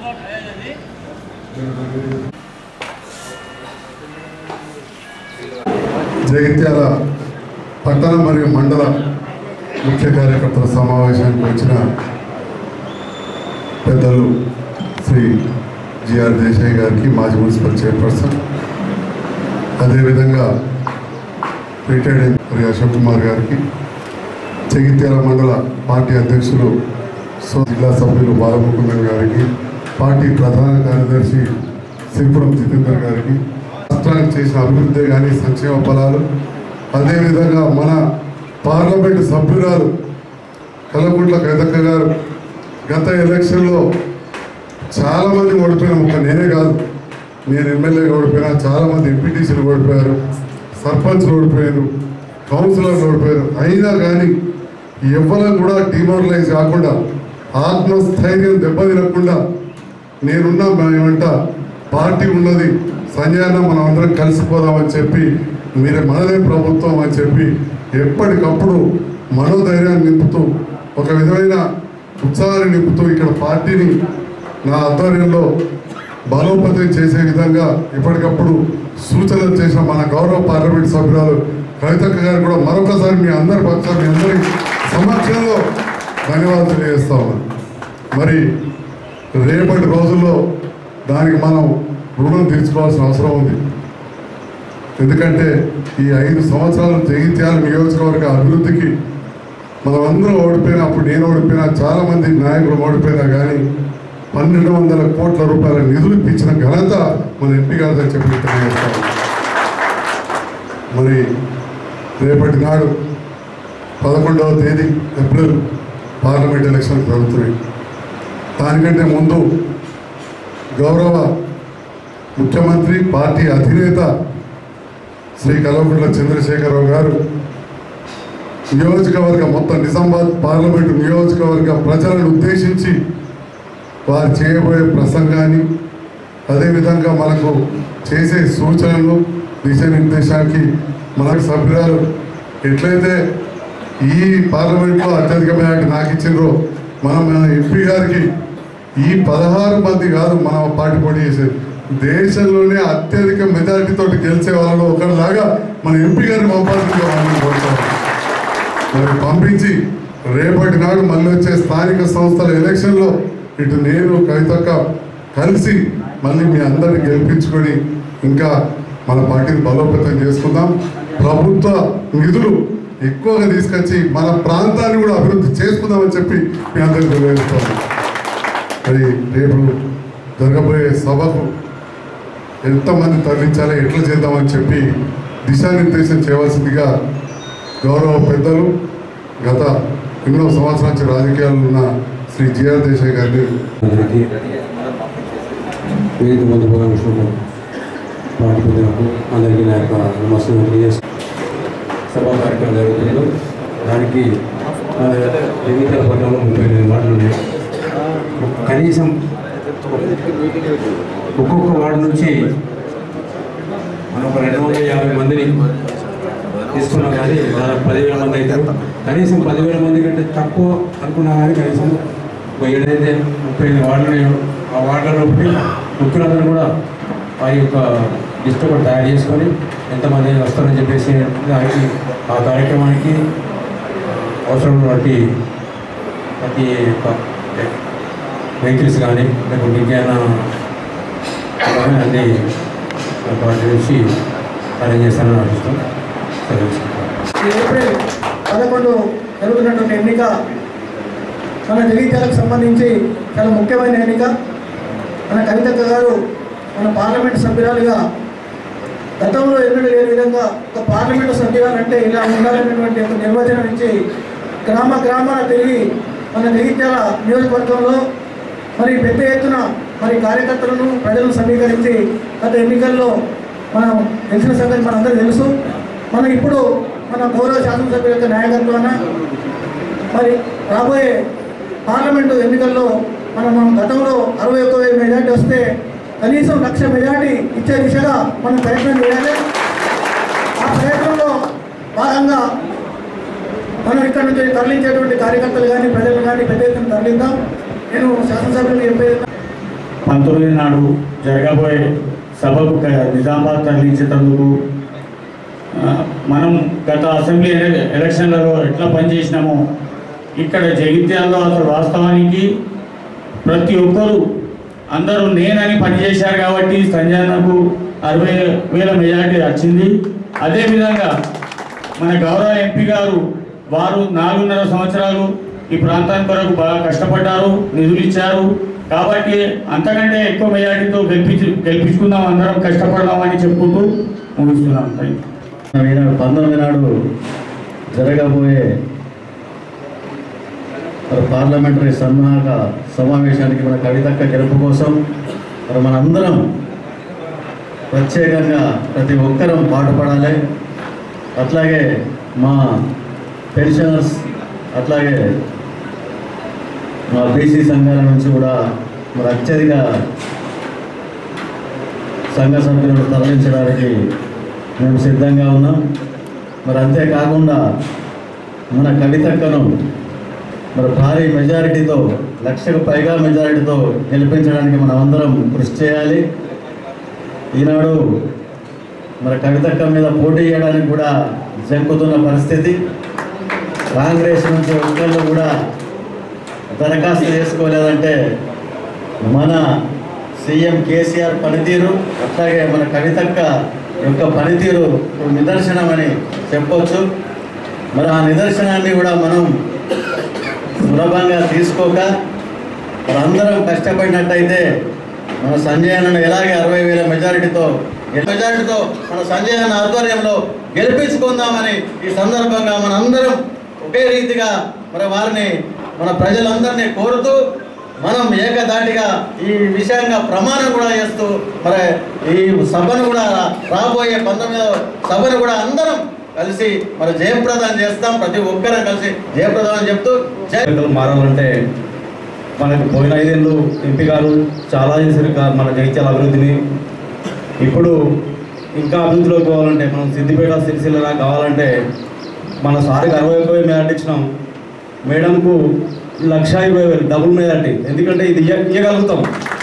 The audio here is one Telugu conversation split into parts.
జగిత్యాల పట్టణ మరియు మండల ముఖ్య కార్యకర్తల సమావేశానికి వచ్చిన పెద్దలు శ్రీ జిఆర్ దేశాయ్ గారికి మాజీ మున్సిపల్ చైర్పర్సన్ అదేవిధంగా రిటైర్డ్ శ్రీ అశోక్ కుమార్ గారికి జగిత్యాల మండల పార్టీ అధ్యక్షులు సో జిల్లా సభ్యులు బాలముకుందన్ గారికి పార్టీ ప్రధాన కార్యదర్శి సిరిపురం జితేందర్ గారికి రాష్ట్రానికి చేసిన అభివృద్ధి కానీ సంక్షేమ ఫలాలు అదేవిధంగా మన పార్లమెంటు సభ్యురాలు కల్లకుంట్ల కవితక్క గారు గత ఎలక్షన్లో చాలామంది ఓడిపోయిన ఒక నేనే కాదు నేను ఎమ్మెల్యేగా ఓడిపోయినా చాలామంది ఎంపీటీసీలు ఓడిపోయారు సర్పంచ్లు ఓడిపోయారు కౌన్సిలర్లు ఓడిపోయారు అయినా కానీ ఎవ్వరూ కూడా డిమోరలైజ్ కాకుండా ఆత్మస్థైర్యం దెబ్బతినకుండా నేనున్న మేమంట పార్టీ ఉన్నది సంజయన మనం అందరం కలిసిపోదామని చెప్పి మీరు మనదే ప్రభుత్వం అని చెప్పి ఎప్పటికప్పుడు మనోధైర్యాన్ని నింపుతూ ఒక విధమైన ఉత్సాహాన్ని నింపుతూ ఇక్కడ పార్టీని నా ఆధ్వర్యంలో బలోపేతం చేసే విధంగా ఎప్పటికప్పుడు సూచనలు చేసిన మన గౌరవ పార్లమెంట్ సభ్యురాలు కవితక్క గారు కూడా మరొకసారి మీ అందరి పక్షాన్ని మీ అందరి సమక్షంలో ధన్యవాదాలు తెలియజేస్తా ఉన్నాను మరి రేపటి రోజుల్లో దానికి మనం రుణం తీర్చుకోవాల్సిన అవసరం ఉంది ఎందుకంటే ఈ ఐదు సంవత్సరాలు జగిత్యాల నియోజకవర్గ అభివృద్ధికి మనం అందరం ఓడిపోయినా అప్పుడు నేను ఓడిపోయినా చాలా మంది నాయకులు ఓడిపోయినా కానీ పన్నెండు వందల కోట్ల రూపాయల నిధులు ఇప్పించిన ఘనత మన ఎంపీ గారితో చెప్పి తెలియజేస్తాం మరి రేపటి నాడు పదకొండవ తేదీ ఏప్రిల్ పార్లమెంట్ ఎలక్షన్ జరుగుతున్నాయి దానికంటే ముందు గౌరవ ముఖ్యమంత్రి పార్టీ అధినేత శ్రీ కల్వకుంట్ల చంద్రశేఖరరావు గారు నియోజకవర్గ మొత్తం నిజామాబాద్ పార్లమెంటు నియోజకవర్గ ప్రజలను ఉద్దేశించి వారు చేయబోయే ప్రసంగాన్ని అదేవిధంగా మనకు చేసే సూచనలు దిశానిర్దేశానికి మనకు సభ్యురాలు ఎట్లయితే ఈ పార్లమెంట్లో అత్యధిక మెజార్టీ నాకు ఇచ్చిండ్రో మనం మన ఎంపీ గారికి ఈ పదహారు మంది కాదు మన పార్టీ పోటీ చేసేది దేశంలోనే అత్యధిక మెజారిటీతో గెలిచే వాళ్ళలో ఒకరిలాగా మన ఎంపీ గారిని పంపాల్సిందిగా మనం కోరుతాం మరి పంపించి రేపటి నాడు మళ్ళీ వచ్చే స్థానిక సంస్థల ఎలక్షన్లో ఇటు నేను కవితక్క కలిసి మళ్ళీ మీ అందరిని గెలిపించుకొని ఇంకా మన పార్టీని బలోపేతం చేసుకుందాం ప్రభుత్వ నిధులు ఎక్కువగా తీసుకొచ్చి మన ప్రాంతాన్ని కూడా అభివృద్ధి చేసుకుందామని చెప్పి మీ అందరికీ తెలియజేస్తాం మరి రేపు జరగబోయే సభకు ఎంతమంది తరలించాలి ఎట్లా చేద్దామని చెప్పి దిశానిర్దేశం చేయవలసిందిగా గౌరవ పెద్దలు గత ఎన్నో సంవత్సరాల నుంచి రాజకీయాల్లో ఉన్న శ్రీ జిఆర్ దేశాయ్ గారిని అందరికీ వేదిక ముందు ఉపయోగించుకున్న పార్టీ పెద్దలకు అందరికీ నా యొక్క నమస్కారం తెలియజేస్తూ సభా కార్యక్రమం జరుగుతుందో దానికి ఆ, ఎన్నికల పట్టణంలో ముప్పై ఎనిమిది వార్డులు ఉన్నాయి కనీసం ఒక్కొక్క వార్డు నుంచి మనం ఒక రెండు వందల యాభై మందిని తీసుకున్నాం కానీ దాదాపు పదివేల మంది అవుతారు కనీసం పదివేల మంది కంటే తక్కువ అనుకున్నా కానీ కనీసం ఒక ఏడైతే ముప్పై ఐదు వార్డులు ఉన్నాయో ఆ వార్డులలో ఒకటి ముఖ్యులందరూ కూడా వారి యొక్క లిస్ట్ ఒకటి తయారు చేసుకొని ఎంతమంది వస్తారని చెప్పేసి దానికి ఆ కార్యక్రమానికి అవసరమైన బట్టి ప్రతి ఒక్క వెహికల్స్ కానీ లేకుంటే ఇంకేమైనా కానీ అన్ని వాటి నుంచి అరేంజ్ చేస్తానని ఆశిస్తాం సరే ఈ ఏప్రిల్ పదకొండు జరుగుతున్నటువంటి ఎన్నిక మన జగిత్యాలకు సంబంధించి చాలా ముఖ్యమైన ఎన్నిక మన కవితక్క గారు మన పార్లమెంట్ సభ్యురాలుగా గతంలో ఎన్నడూ లేని విధంగా ఒక పార్లమెంటు సభ్యురాలు అంటే ఇలా ఉండాలనేటువంటి ఒక నిర్వచనం ఇచ్చి గ్రామ గ్రామాల తిరిగి మన జగిత్యాల నియోజకవర్గంలో మరి పెద్ద ఎత్తున మరి కార్యకర్తలను ప్రజలను సమీకరించి గత ఎన్నికల్లో మనం తెలిసిన సంగతి మనందరికీ తెలుసు మనం ఇప్పుడు మన గౌరవ శాసనసభ్యుల యొక్క నాయకత్వాన మరి రాబోయే పార్లమెంటు ఎన్నికల్లో మనం గతంలో అరవై ఒక్క వేల మెజార్టీ వస్తే కనీసం లక్ష మెజార్టీ ఇచ్చే దిశగా మనం ప్రయత్నం చేయాలి ఆ ప్రయత్నంలో భాగంగా మనం ఇక్కడ నుంచి తరలించేటువంటి కార్యకర్తలు కానీ ప్రజలు కానీ పెద్ద ఎత్తున తరలిద్దాం నేను శాసనసభ్యులు చెప్పేది పంతొమ్మిది నాడు జరగబోయే సభకు క- నిజామాబాద్ తరలించేటందుకు ఆ, మనం గత అసెంబ్లీ ఎల- ఎలక్షన్లలో ఎట్లా పనిచేసినామో ఇక్కడ జగిత్యాలలో అసలు వాస్తవానికి ప్రతి ఒక్కరూ అందరూ నేనని పనిచేశారు కాబట్టి సంజయనకు అరవై వేల మెజారిటీ వచ్చింది అదేవిధంగా మన గౌరవ ఎంపీ గారు వారు నాలుగున్నర సంవత్సరాలు ఈ ప్రాంతానికి కొరకు బాగా కష్టపడ్డారు నిధులు ఇచ్చారు కాబట్టి అంతకంటే ఎక్కువ మెజారిటీతో గెలిపించి గెలిపించుకుందాం అందరం కష్టపడదామని చెప్పుకుంటూ ముగిస్తున్నాం థ్యాంక్ యూ ఈనాడు పంతొమ్మిది నాడు జరగబోయే మరి పార్లమెంటరీ సన్నాహక సమావేశానికి మన కవితక్క గెలుపు కోసం మరి మనందరం ప్రత్యేకంగా ప్రతి ఒక్కరం పాటుపడాలి అట్లాగే మా పెన్షనర్స్ అట్లాగే మా బీసీ సంఘాల నుంచి కూడా మరి అత్యధిక సంఘ సభ్యులను తరలించడానికి మేము సిద్ధంగా ఉన్నాం మరి అంతేకాకుండా మన కవితక్కను మరి భారీ మెజారిటీతో లక్షకు పైగా మెజారిటీతో గెలిపించడానికి మనం అందరం కృషి చేయాలి ఈనాడు మరి కవితక్క మీద పోటీ చేయడానికి కూడా జంకుతున్న పరిస్థితి కాంగ్రెస్ నుంచి ఒక్కళ్ళు కూడా దరఖాస్తు చేసుకోలేదంటే మన సీఎం కేసీఆర్ పనితీరు అట్లాగే మన కవితక్క యొక్క పనితీరు ఒక నిదర్శనమని చెప్పొచ్చు మరి ఆ నిదర్శనాన్ని కూడా మనం సులభంగా తీసుకోక మరి అందరం కష్టపడినట్టయితే మన సంజయ్ అన్నను ఎలాగే అరవై వేల మెజారిటీతో మెజారిటీతో మన సంజయ్ అన్న ఆధ్వర్యంలో గెలిపించుకుందామని ఈ సందర్భంగా మనందరం ఒకే రీతిగా మరి వారిని మన ప్రజలందరినీ కోరుతూ మనం ఏకదాటిగా ఈ విషయంగా ప్రమాణం కూడా చేస్తూ మరి ఈ సభను కూడా రాబోయే పంతొమ్మిదవ సభను కూడా అందరం కలిసి మరి జయప్రదం చేస్తాం ప్రతి ఒక్కరం కలిసి జయప్రదం అని చెప్తూ జయ ఎన్నికలు మారాలంటే మనకు పోయిన ఐదేళ్ళు ఎంపీ గారు చాలా చేశారు కా- మన జగిత్యాల అభివృద్ధిని ఇప్పుడు ఇంకా అభివృద్ధిలోకి పోవాలంటే మనం సిద్దిపేట సిరిసిల్ల కావాలంటే మన సార్కి అరవై ఒక్క వేలు మెజార్టీ ఇచ్చినాం మేడంకు లక్ష ఇరవై వేలు డబుల్ మెజార్టీ ఎందుకంటే ఇది ఇయ్య- ఇయ్యగలుగుతాం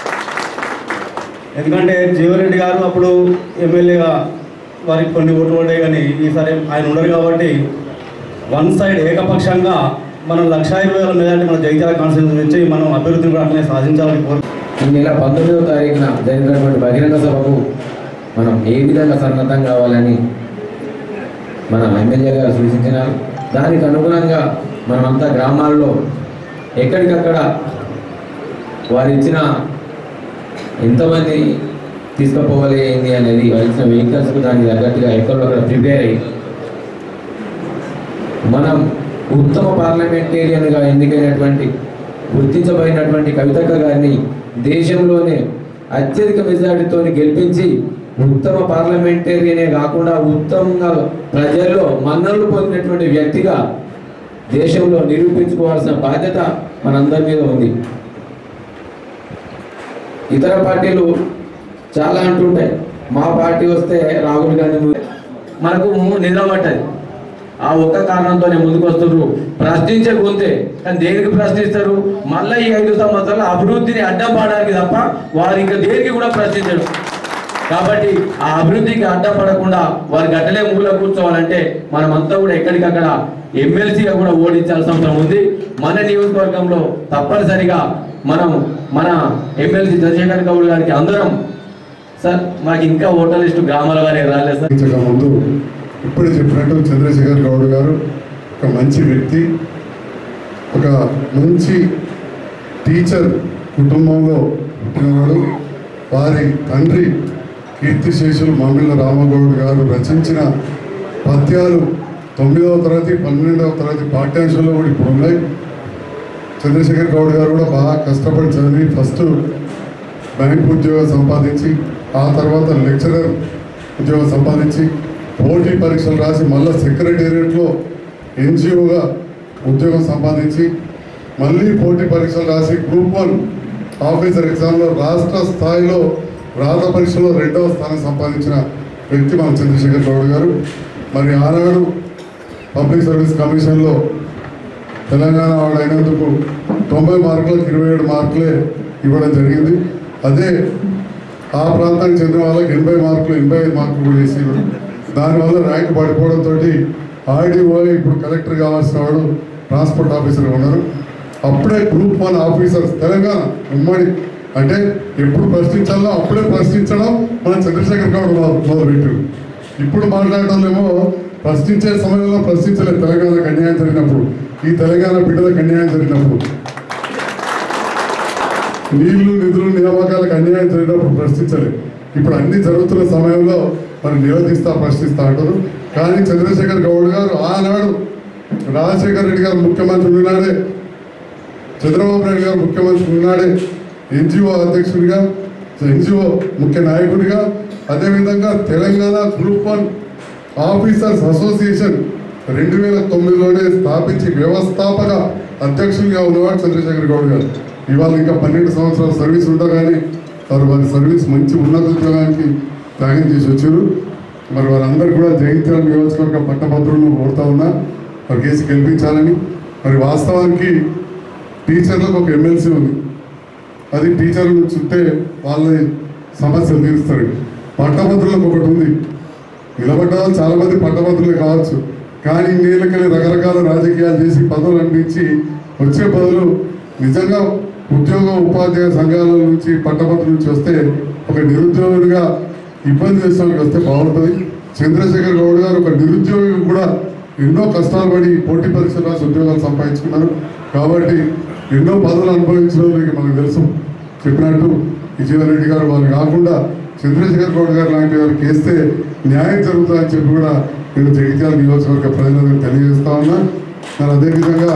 ఎందుకంటే జీవరెడ్డి గారు అప్పుడు ఎమ్మెల్యేగా వారికి కొన్ని ఓట్లు పడ్డాయి కానీ ఈసారి ఆయన ఉండరు కాబట్టి వన్ సైడ్ ఏకపక్షంగా మనం లక్ష ఇరవై వేల మెజార్టీ మన జగిత్యాల కాన్స్టిట్యూన్సీ నుంచి మనం అభివృద్ధిని కూడా అట్లనే సాధించాలని కోరు ఈ నెల పంతొమ్మిదవ తారీఖున జరిగినటువంటి బహిరంగ సభకు మనం ఏ విధంగా సన్నద్ధం కావాలని మన ఎమ్మెల్యే గారు సూచించినారు దానికి అనుగుణంగా మనమంతా గ్రామాల్లో ఎక్కడికక్కడ వారు ఇచ్చిన ఎంతమంది తీసుకుపోవాలి ఏంది అనేది వారు ఇచ్చిన వెహికల్స్కు దానికి తగ్గట్టుగా ఎక్కడో అక్కడ ప్రిపేర్ అయ్యి మనం ఉత్తమ పార్లమెంటేరియన్గా ఎన్నికైనటువంటి గుర్తించబడినటువంటి కవితక్క గారిని దేశంలోనే అత్యధిక మెజారిటీతో గెలిపించి ఉత్తమ పార్లమెంటేరియనే కాకుండా ఉత్తమంగా ప్రజల్లో మన్ననలు పొందినటువంటి వ్యక్తిగా దేశంలో నిరూపించుకోవాల్సిన బాధ్యత మనందరి మీద ఉంది ఇతర పార్టీలు చాలా అంటుంటాయి మా పార్టీ వస్తే రాహుల్ గాంధీ ము- మనకు నిద్ర పట్టదు ఆ ఒక్క కారణంతోనే ముందుకు వస్తున్నారు ప్రశ్నించే గొంతే కానీ దేనికి ప్రశ్నిస్తారు మళ్ళీ ఈ ఐదు సంవత్సరాల అభివృద్ధిని అడ్డం పాడడానికి తప్ప వారు ఇంకా దేనికి కూడా ప్రశ్నించరు కాబట్టి ఆ అభివృద్ధికి అడ్డం పడకుండా వారి గట్టలే మూల కూర్చోవాలంటే మనమంతా కూడా ఎక్కడికక్కడ ఎమ్మెల్సీగా కూడా ఓడించాల్సిన అవసరం ఉంది మన నియోజకవర్గంలో తప్పనిసరిగా మనం మన ఎమ్మెల్సీ చంద్రశేఖర్ గౌడ్ గారికి అందరం సార్ మాకు ఇంకా ఓటర్ లిస్టు గ్రామాల వారికి రాలేదు సార్ ఇంతకు ముందు ఇప్పుడే చెప్పినట్టు చంద్రశేఖర్ గౌడ్ గారు ఒక మంచి వ్యక్తి ఒక మంచి టీచర్ కుటుంబంలో పుట్టినవాడు వారి తండ్రి కీర్తిశేషులు మామిళ్ళ రామగౌడ్ గారు రచించిన పద్యాలు తొమ్మిదవ తరగతి పన్నెండవ తరగతి పాఠ్యాంశాల్లో కూడా ఇప్పుడు ఉన్నాయి చంద్రశేఖర్ గౌడ్ గారు కూడా బాగా కష్టపడి చదివి ఫస్ట్ బ్యాంక్ ఉద్యోగం సంపాదించి ఆ తర్వాత లెక్చరర్ ఉద్యోగం సంపాదించి పోటీ పరీక్షలు రాసి మళ్ళీ సెక్రటేరియట్లో ఎన్జిఓగా ఉద్యోగం సంపాదించి మళ్ళీ పోటీ పరీక్షలు రాసి గ్రూప్ వన్ ఆఫీసర్ ఎగ్జామ్లో రాష్ట్ర స్థాయిలో రాత పరీక్షలో రెండవ స్థానం సంపాదించిన వ్యక్తి మన చంద్రశేఖర్ గౌడ్ గారు మరి ఆనాడు పబ్లిక్ సర్వీస్ కమిషన్లో తెలంగాణ వాళ్ళు అయినందుకు తొంభై మార్కులకు ఇరవై ఏడు మార్కులే ఇవ్వడం జరిగింది అదే ఆ ప్రాంతానికి చెందిన వాళ్ళకి ఎనభై మార్కులు ఎనభై ఐదు మార్కులు కూడా వేసారు దానివల్ల ర్యాంక్ పడిపోవడంతో ఆర్డీఓ ఇప్పుడు కలెక్టర్ కావాల్సిన వాడు ట్రాన్స్పోర్ట్ ఆఫీసర్ ఉన్నారు అప్పుడే గ్రూప్ వన్ ఆఫీసర్స్ తెలంగాణ ఉమ్మడి అంటే ఎప్పుడు ప్రశ్నించాలో అప్పుడే ప్రశ్నించడం మన చంద్రశేఖర్ గౌడ్ మొదలు మొదలుపెట్టారు ఇప్పుడు మాట్లాడటంలేమో ప్రశ్నించే సమయంలో ప్రశ్నించలేదు తెలంగాణకు అన్యాయం జరిగినప్పుడు ఈ తెలంగాణ బిడ్డలకు అన్యాయం జరిగినప్పుడు నీళ్లు నిధులు నియామకాలకు అన్యాయం జరిగినప్పుడు ప్రశ్నించలేదు ఇప్పుడు అన్ని జరుగుతున్న సమయంలో మరి నిలదీస్తా ప్రశ్నిస్తా అంటారు కానీ చంద్రశేఖర్ గౌడ్ గారు ఆనాడు రాజశేఖర్ రెడ్డి గారు ముఖ్యమంత్రి ఉన్నాడే చంద్రబాబు నాయుడు గారు ముఖ్యమంత్రి ఉన్నాడే ఎన్జిఓ అధ్యక్షుడిగా ఎన్జిఓ ముఖ్య నాయకుడిగా అదేవిధంగా Telangana group one officers association రెండు వేల తొమ్మిదిలోనే స్థాపించి వ్యవస్థాపక అధ్యక్షుడిగా ఉన్నవాడు చంద్రశేఖర్ గౌడ్ గారు ఇవాళ ఇంకా పన్నెండు సంవత్సరాల సర్వీస్ ఉండగానే వారు వారి సర్వీస్ మంచి ఉన్నత ఉద్యోగానికి త్యాగం చేసి వచ్చారు మరి వారందరూ కూడా జగిత్యాల నియోజకవర్గ పట్టభద్రులను కోరుతా ఉన్నా వారి కేసు గెలిపించాలని మరి వాస్తవానికి టీచర్లకు ఒక ఎమ్మెల్సీ ఉంది అది టీచర్లు చుట్టే వాళ్ళ సమస్యలు తీరుస్తారు పట్టభద్రులకు ఒకటి ఉంది నిలబడ్డ వాళ్ళు చాలా మంది పట్టభద్రులే కావచ్చు కానీ ఇన్నేళ్ళకెళ్ళి రకరకాల రాజకీయాలు చేసి పదవులు అందించి వచ్చే బదులు నిజంగా ఉద్యోగ ఉపాధ్యాయ సంఘాల నుంచి పట్టభద్రుల నుంచి వస్తే ఒక నిరుద్యోగుడిగా ఇబ్బంది చేసే వాళ్ళకి వస్తే బాగుంటుంది చంద్రశేఖర్ గౌడ్ గారు ఒక నిరుద్యోగి కూడా ఎన్నో కష్టాలు పడి పోటీ పరీక్షలు రాసి ఉద్యోగాలు సంపాదించుకున్నారు కాబట్టి ఎన్నో పదవులు అనుభవించిన వాళ్ళకి మనకు తెలుసు చెప్పినట్టు విజయరెడ్డి గారు వాళ్ళు కాకుండా చంద్రశేఖర్ గౌడ్ గారు లాంటి వారికి వేస్తే న్యాయం జరుగుతుందని చెప్పి కూడా నేను జగిత్యాల నియోజకవర్గ ప్రజలకు తెలియజేస్తా ఉన్నా మరి అదేవిధంగా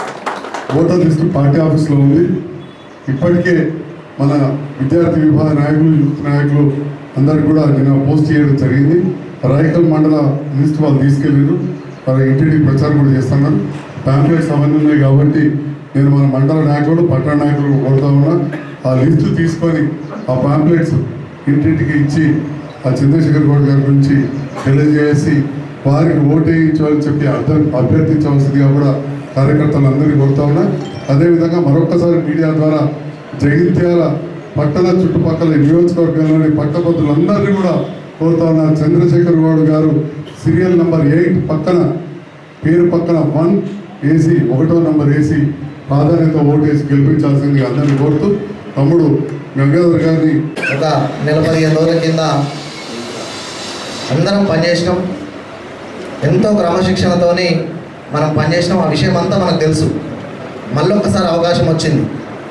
ఓటర్ లిస్టు పార్టీ ఆఫీస్లో ఉంది ఇప్పటికే మన విద్యార్థి విభాగ నాయకులు యూత్ నాయకులు అందరికి కూడా నిన్న పోస్ట్ చేయడం జరిగింది రాయకల్ మండల లిస్ట్ వాళ్ళు తీసుకెళ్ళారు వాళ్ళ ఇంటింటికి ప్రచారం కూడా చేస్తున్నారు ప్యాంప్లెట్స్ అవన్నీ ఉన్నాయి కాబట్టి నేను మన మండల నాయకులు పట్టణ నాయకులు కోరుతా ఉన్నా ఆ లిస్టు తీసుకొని ఆ పాంప్లెట్స్ ఇంటింటికి ఇచ్చి ఆ చంద్రశేఖర్ గౌడ్ గారి గురించి తెలియజేసి వారికి ఓటేయించాలని చెప్పి అర్థం అభ్యర్థించవలసిందిగా కూడా కార్యకర్తలందరినీ కోరుతా ఉన్నా అదేవిధంగా మరొకసారి మీడియా ద్వారా జగిత్యాల పట్టణ చుట్టుపక్కల నియోజకవర్గంలోని పట్టభద్రులందరినీ కూడా కోరుతా ఉన్నా చంద్రశేఖర్ గౌడ్ గారు సీరియల్ నంబర్ ఎయిట్ పక్కన పేరు పక్కన వన్ ఏసీ ఒకటో నంబర్ ఏసీ ప్రాధాన్యత ఓటేసి గెలిపించాల్సిందిగా అందరినీ కోరుతూ తమ్ముడు గంగాధర్ గారిని ఒక నెల పదిహేను రోజుల కింద అందరం పనిచేసినాం ఎంతో క్రమశిక్షణతోని మనం పనిచేసినాం ఆ విషయం అంతా మనకు తెలుసు మళ్ళీ ఒకసారి అవకాశం వచ్చింది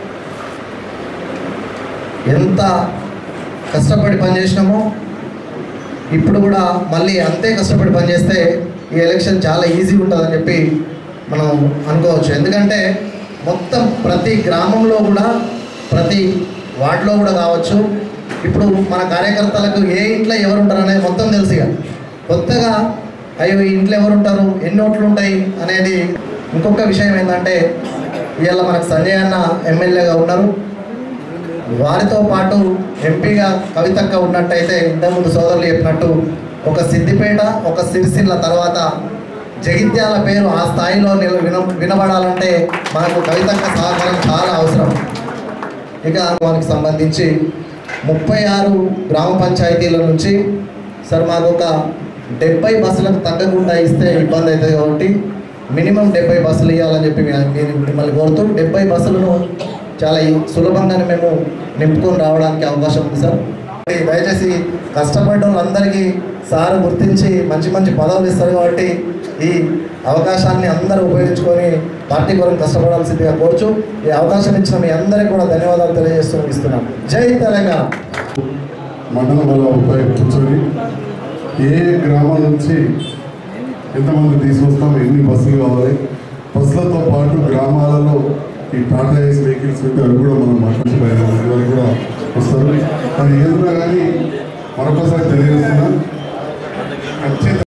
ఎంత కష్టపడి పనిచేసినామో ఇప్పుడు కూడా మళ్ళీ అంతే కష్టపడి పనిచేస్తే ఈ ఎలక్షన్ చాలా ఈజీ ఉంటుందని చెప్పి మనం అనుకోవచ్చు ఎందుకంటే మొత్తం ప్రతి గ్రామంలో కూడా ప్రతి వార్డులో కూడా కావచ్చు ఇప్పుడు మన కార్యకర్తలకు ఏ ఇంట్లో ఎవరు ఉంటారు అనేది మొత్తం తెలుసు ఇక కొత్తగా అయ్యో ఈ ఇంట్లో ఎవరు ఉంటారు ఎన్ని ఓట్లు ఉంటాయి అనేది ఇంకొక విషయం ఏంటంటే ఇవాళ మనకు సంజయ్ అన్న ఎమ్మెల్యేగా ఉన్నారు వారితో పాటు ఎంపీగా కవితక్క ఉన్నట్టయితే ఇంతకుముందు సోదరులు చెప్పినట్టు ఒక సిద్దిపేట ఒక సిరిసిల్ల తర్వాత జగిత్యాల పేరు ఆ స్థాయిలో నిల విన వినబడాలంటే మనకు కవితక్క సహకారం చాలా అవసరం ఇక మనకి సంబంధించి ముప్పై ఆరు గ్రామ పంచాయతీల నుంచి సార్ మాకు ఒక డెబ్బై బస్సులకు తగ్గకుండా ఇస్తే ఇబ్బంది అవుతుంది కాబట్టి మినిమం డెబ్బై బస్సులు ఇవ్వాలని చెప్పి మీ- నేను మిమ్మల్ని కోరుతూ డెబ్బై బస్సులను చాలా ఈ- సులభంగానే మేము నింపుకొని రావడానికి అవకాశం ఉంది సార్ దయచేసి కష్టపడ్డ వాళ్ళందరికీ సార్ గుర్తించి మంచి మంచి పదవులు ఇస్తారు కాబట్టి ఈ అవకాశాన్ని అందరూ ఉపయోగించుకొని పార్టీ కొరకు కష్టపడాల్సిందిగా కోరుచు ఈ అవకాశం ఇచ్చిన మీ అందరికీ కూడా ధన్యవాదాలు తెలియజేస్తూ ఇస్తున్నాం జై తెలంగాణ మండల బలపై కూర్చొని ఏ గ్రామం నుంచి ఎంతమంది తీసుకొస్తాం ఎన్ని బస్సులు కావాలి బస్సులతో పాటు గ్రామాలలో ఈ టాటా ఏస్ వెహికల్స్ ఉంటే అవి కూడా మనం మాట్లాడుకోవాలి వాళ్ళు కూడా వస్తారు అది ఏదైనా కానీ మరొకసారి తెలియజేస్తున్నా ఖచ్చితంగా